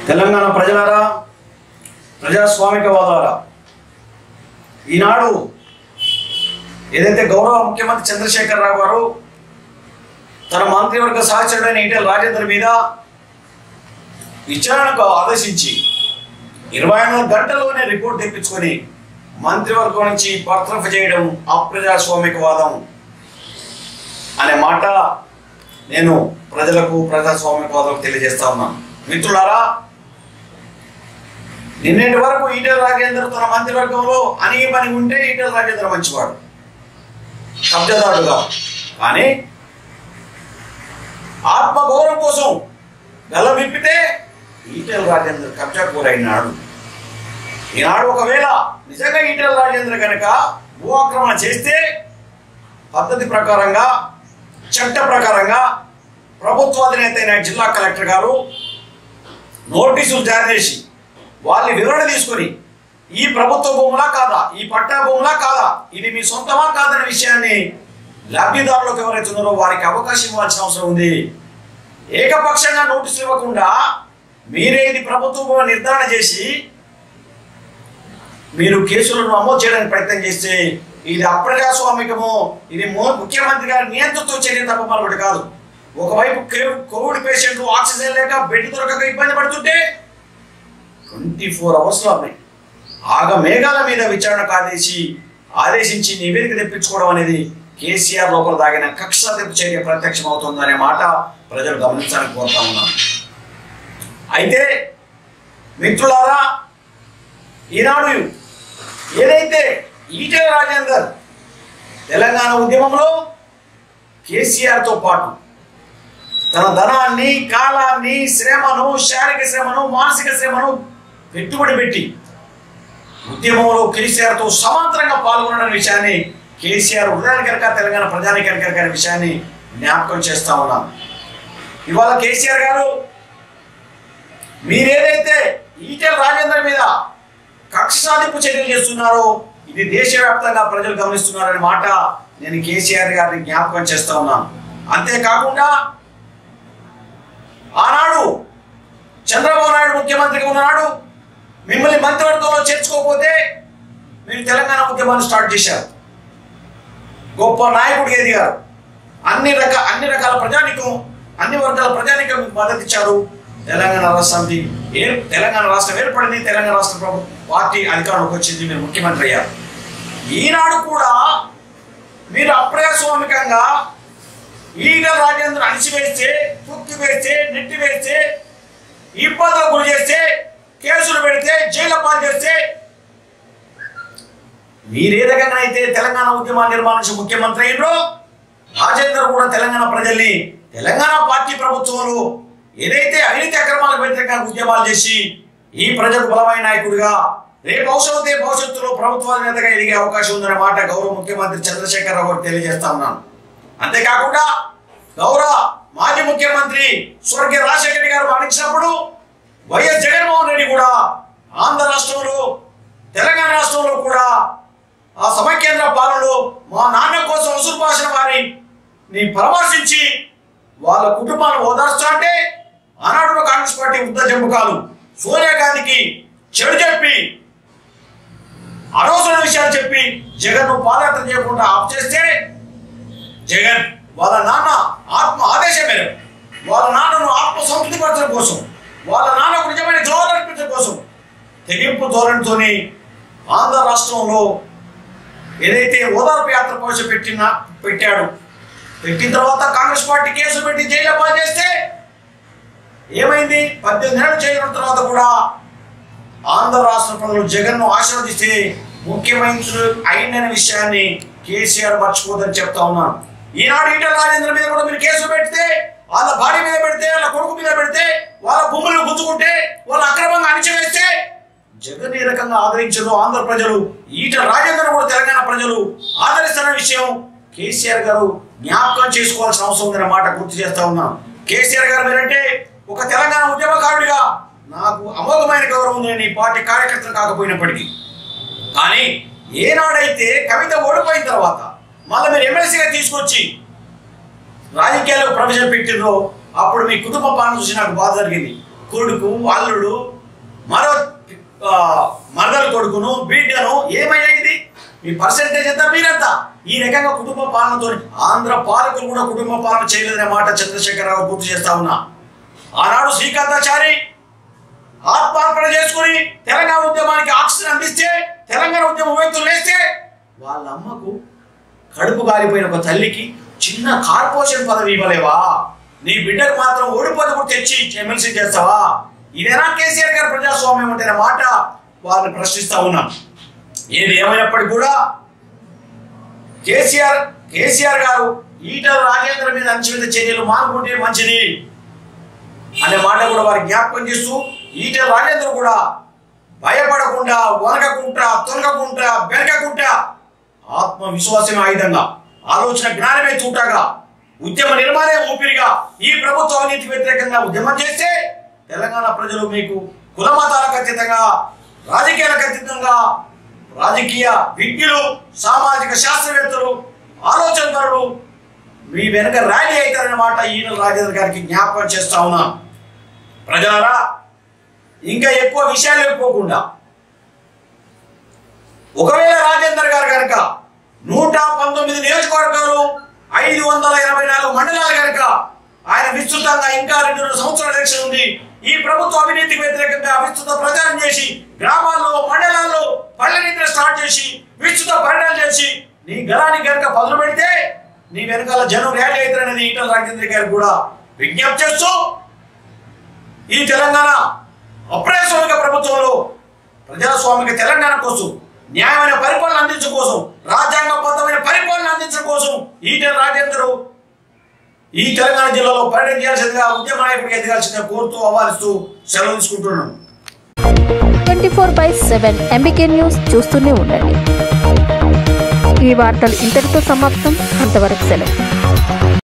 తెలంగాణ ప్రజలారా ప్రజాస్వామికవాదారా ఈనాడు ఏదైతే గౌరవ ముఖ్యమంత్రి చంద్రశేఖర్ రావు గారు తన మంత్రివర్గ సహచరుడైన ఈటెల రాజేందర్ మీద విచారణకు ఆదేశించి ఇరవై నాలుగు గంటల్లోనే రిపోర్ట్ తెప్పించుకొని మంత్రివర్గం నుంచి బర్తరఫ్ చేయడం అప్రజాస్వామికవాదం అనే మాట నేను ప్రజలకు ప్రజాస్వామికవాదం తెలియజేస్తా ఉన్నాను మిత్రులారా నిన్నటి వరకు ఈటెల రాజేందర్ తన మంత్రివర్గంలో అనే పని ఉంటే ఈటెల రాజేందర్ మంచివాడు కబ్జాదారుడుగా కానీ ఆత్మగౌరవం కోసం గల విప్పితే ఈటెల రాజేందర్ కబ్జా కూరైనాడు ఈనాడు ఒకవేళ నిజంగా ఈటెల రాజేంద్ర కనుక భూ ఆక్రమణ చేస్తే పద్ధతి ప్రకారంగా చట్ట ప్రకారంగా ప్రభుత్వ అధినేత అయిన జిల్లా కలెక్టర్ గారు నోటీసులు జారీ చేసి వాళ్ళ వివరణ తీసుకొని ఈ ప్రభుత్వ భూములా కాదా ఈ పట్టా భూములా కాదా ఇది మీ సొంతమా కాదనే విషయాన్ని లబ్ధిదారులకు ఎవరైతే ఉన్నారో వారికి అవకాశం ఇవ్వాల్సిన అవసరం ఉంది ఏకపక్షంగా నోటీసులు ఇవ్వకుండా మీరే ఇది ప్రభుత్వ భూమి నిర్ధారణ చేసి మీరు కేసులను నమోదు చేయడానికి ప్రయత్నం చేస్తే ఇది అప్రజాస్వామికము ఇది మో- ముఖ్యమంత్రి గారి నియంత్రణతో చర్య తప్ప మరొకటి కాదు ఒకవైపు కే- కోవిడ్ పేషెంట్లు ఆక్సిజన్ లేక బెడ్ దొరకక ఇబ్బంది పడుతుంటే ట్వంటీ ఫోర్ అవర్స్లో ఉన్నాయి ఆగ మేఘాల మీద విచారణకు ఆదేశి ఆదేశించి నివేదిక తెప్పించుకోవడం అనేది కేసీఆర్ లోపల దాగిన కక్ష తెప్పు చర్య ప్రత్యక్షం అవుతుందనే మాట ప్రజలు గమనించాలని కోరుతా ఉన్నాను అయితే మిత్రులారా ఈనాడు ఏదైతే ఈటెల రాజేందర్ తెలంగాణ ఉద్యమంలో కేసీఆర్తో పాటు తన ధనాన్ని కాలాన్ని శ్రమను శారీరక శ్రమను మానసిక శ్రమను పెట్టుబడి పెట్టి ఉద్యమంలో కేసీఆర్తో సమాంతరంగా పాల్గొనడం విషయాన్ని కేసీఆర్ హృదయానికి కనుక తెలంగాణ ప్రజానికి కనుక అనే విషయాన్ని జ్ఞాపకం చేస్తా ఉన్నాం ఇవాళ కేసీఆర్ గారు మీరేదైతే ఈటెల రాజేందర్ మీద కక్ష సాధింపు చర్యలు చేస్తున్నారో ఇది దేశవ్యాప్తంగా ప్రజలు గమనిస్తున్నారనే మాట నేను కేసీఆర్ గారిని జ్ఞాపకం చేస్తా ఉన్నాను అంతేకాకుండా ఆనాడు చంద్రబాబు నాయుడు ముఖ్యమంత్రిగా ఉన్నాడు మిమ్మల్ని మంత్రివర్గంలో చేర్చుకోకపోతే మీరు తెలంగాణ ఉద్యమాన్ని స్టార్ట్ చేశారు గొప్ప నాయకుడిగా ఎదిగారు అన్ని రకాల అన్ని రకాల ప్రజానికం అన్ని వర్గాల ప్రజానికం మీకు మద్దతు ఇచ్చారు తెలంగాణ రాష్ట్రానికి ఏ తెలంగాణ రాష్ట్రం ఏర్పడింది తెలంగాణ రాష్ట్ర ప్రభు పార్టీ అధికారంలోకి వచ్చింది మీరు ముఖ్యమంత్రి అయ్యారు ఈనాడు కూడా మీరు అప్రజాస్వామికంగా ఈగ రాజేంద్ర అణిచివేస్తే తొక్కి వేస్తే నెట్టి వేస్తే ఇబ్బందులు గురి చేస్తే కేసులు పెడితే జైలు పాలు చేస్తే మీరే రకంగా అయితే తెలంగాణ ఉద్యమాన్ని నిర్మాణించి ముఖ్యమంత్రి అయినో రాజేందర్ కూడా తెలంగాణ ప్రజల్ని తెలంగాణ పార్టీ ప్రభుత్వంలో ఏదైతే అవినీతి అక్రమాలకు వ్యతిరేకంగా ఉద్యమాలు చేసి ఈ ప్రజలకు బలమైన నాయకుడిగా రేపు అవసరమైతే భవిష్యత్తులో ప్రభుత్వ నేతగా ఎదిగే అవకాశం ఉందనే మాట గౌరవ ముఖ్యమంత్రి చంద్రశేఖర్ రావు గారికి తెలియజేస్తా ఉన్నాను అంతేకాకుండా గౌరవ మాజీ ముఖ్యమంత్రి స్వర్గీయ రాజశేఖర రెడ్డి గారు మరణించినప్పుడు వైఎస్ జగన్మోహన్ రెడ్డి కూడా ఆంధ్ర రాష్ట్రంలో తెలంగాణ రాష్ట్రంలో కూడా ఆ సమైకేంద్ర పాలనలో మా నాన్న కోసం వసూలు పాసిన వారిని నీ పరామర్శించి వాళ్ళ కుటుంబాలను ఓదార్చా అంటే ఆనాడు కాంగ్రెస్ పార్టీ ఉద్ద జంపుకాలు సోనియా గాంధీకి చెడు చెప్పి అనవసర విషయాలు చెప్పి జగన్ పాదయాత్ర చేయకుండా ఆఫ్ చేస్తే జగన్ వాళ్ళ నాన్న ఆత్మ ఆదేశం మేరకు వాళ్ళ నాన్నను ఆత్మ సంతృప్తిపరచడం కోసం వాళ్ళ నాన్నకు నిజమైన జవాబు అర్పించడం కోసం తెగింపు ధోరణితోని ఆంధ్ర రాష్ట్రంలో ఏదైతే ఓదార్పు యాత్ర ప్రవేశపెట్టిన పెట్టాడు పెట్టిన తర్వాత కాంగ్రెస్ పార్టీ కేసు పెట్టి జైలు పాలు చేస్తే ఏమైంది పద్దెనిమిది నెలలు చేయడం తర్వాత కూడా ఆంధ్ర రాష్ట్ర ప్రజలు జగన్ను ఆశీర్వదిస్తే ముఖ్యమంత్రి అయిన విషయాన్ని కేసీఆర్ మర్చిపోదని చెప్తా ఉన్నాను ఈనాడు ఈటల రాజేంద్ర మీద కూడా మీరు కేసు పెడితే వాళ్ళ భార్య మీద పెడితే వాళ్ళ కొడుకు మీద పెడితే వాళ్ళ భూములను గుంజుకుంటే వాళ్ళ అక్రమంగా అణిచివేస్తే జగన్ ఏ రకంగా ఆదరించదు ఆంధ్ర ప్రజలు ఈట రాజేంద్ర కూడా తెలంగాణ ప్రజలు ఆదరిస్తున్న విషయం కేసీఆర్ గారు జ్ఞాపకం చేసుకోవాల్సిన అవసరం ఉందన్న మాట గుర్తు చేస్తా ఉన్నాను కేసీఆర్ గారు మీరంటే ఒక తెలంగాణ ఉద్యమకారుడిగా నాకు అమోఘమైన గౌరవం ఉంది నేను ఈ పార్టీ కార్యకర్తలు కాకపోయినప్పటికీ కానీ ఏనాడైతే కవిత ఓడిపోయిన తర్వాత మళ్ళీ మీరు ఎమ్మెల్సీగా తీసుకొచ్చి రాజకీయాల్లో ప్రవేశపెట్టిండ్రో అప్పుడు మీ కుటుంబ పాలన చూసి నాకు బాధ జరిగింది కొడుకు అల్లుడు మరో ఆ, మరదల కొడుకును బిడ్డను ఏమయ్యా ఇది మీ పర్సెంటేజ్ ఎంత మీరెంత ఈ రకంగా కుటుంబ పాలనతో ఆంధ్ర పాలకులు కూడా కుటుంబ పాలన చేయలేదనే మాట చంద్రశేఖరరావు గుర్తు చేస్తా ఉన్నా ఆనాడు శ్రీకాంతాచారి ఆత్మార్పణ చేసుకుని తెలంగాణ ఉద్యమానికి ఆక్సిజన్ అందిస్తే తెలంగాణ ఉద్యమం వ్యక్తులు వేస్తే వాళ్ళ అమ్మకు కడుపు కాలిపోయిన ఒక తల్లికి చిన్న కార్పొరేషన్ పదవి ఇవ్వలేవా నీ బిడ్డకు మాత్రం ఓడిపోతే కూడా తెచ్చి ఎమ్మెల్సీ చేస్తావా ఇదేనా కేసీఆర్ గారు ప్రజాస్వామ్యం అంటే మాట వారిని ప్రశ్నిస్తా ఉన్నాం ఏది ఏమైనప్పటికీ కూడా కేసీఆర్ కేసీఆర్ గారు ఈటల రాజేంద్ర మీద అంచమిత చర్యలు మానుకుంటే మంచిది అనే మాట కూడా వారి జ్ఞాపకం చేస్తూ ఈటల రాజేంద్ర కూడా భయపడకుండా వనకకుండా తొలగకుండా వెనకకుండా ఆత్మవిశ్వాసమే ఆయుధంగా ఆలోచన జ్ఞానమే చూటగా ఉద్యమ నిర్మాణే ఊపిరిగా ఈ ప్రభుత్వ అవినీతి వ్యతిరేకంగా ఉద్యమం చేస్తే తెలంగాణ ప్రజలు మీకు కుల మతాలకు అతీతంగా రాజకీయాలకు అతీతంగా రాజకీయ విజ్ఞులు సామాజిక శాస్త్రవేత్తలు ఆలోచనలు మీ వెనక ర్యాలీ అవుతారన్న మాట ఈయన రాజేంద్ర గారికి జ్ఞాపకం చేస్తా ఉన్నాం ప్రజలారా ఇంకా ఎక్కువ విషయాలు ఎక్కువకుండా ఒకవేళ రాజేందర్ గారు కనుక నూట పంతొమ్మిది నియోజకవర్గాలు ఐదు వందల ఇరవై నాలుగు మండలాలు కనుక ఆయన విస్తృతంగా ఇంకా రెండు సంవత్సరాల ఎలక్షన్ ఉంది ఈ ప్రభుత్వ అవినీతికి వ్యతిరేకంగా విస్తృత ప్రచారం చేసి గ్రామాల్లో మండలాల్లో పల్లె నిద్ర స్టార్ట్ చేసి విస్తృత పరిణామం చేసి నీ గలానికి కనుక పదులు పెడితే నీ వెనకాల జనం ర్యాలీ అవుతారనేది ఈటల రాజేంద్ర గారు కూడా విజ్ఞప్తి చేస్తూ ఈ తెలంగాణ అప్రజాస్వామిక ప్రభుత్వంలో ప్రజాస్వామిక తెలంగాణ కోసం న్యాయమైన పరిపాలన అందించడం కోసం రాజ్యాంగబద్ధమైన పరిపాలన అందించడం కోసం ఈటెల రాజేందర్ ఈ తెలంగాణ జిల్లాలో పర్యటన చేయాల్సిందిగా ఉద్యమ నాయకుడిగా ఎదగాల్సిందిగా కోరుతూ అవ్వాలిస్తూ సెలవు తీసుకుంటున్నాను twenty four by seven MBK news చూస్తూనే ఉండండి ఈ వార్తలు ఇంతటితో సమాప్తం అంతవరకు సెలవు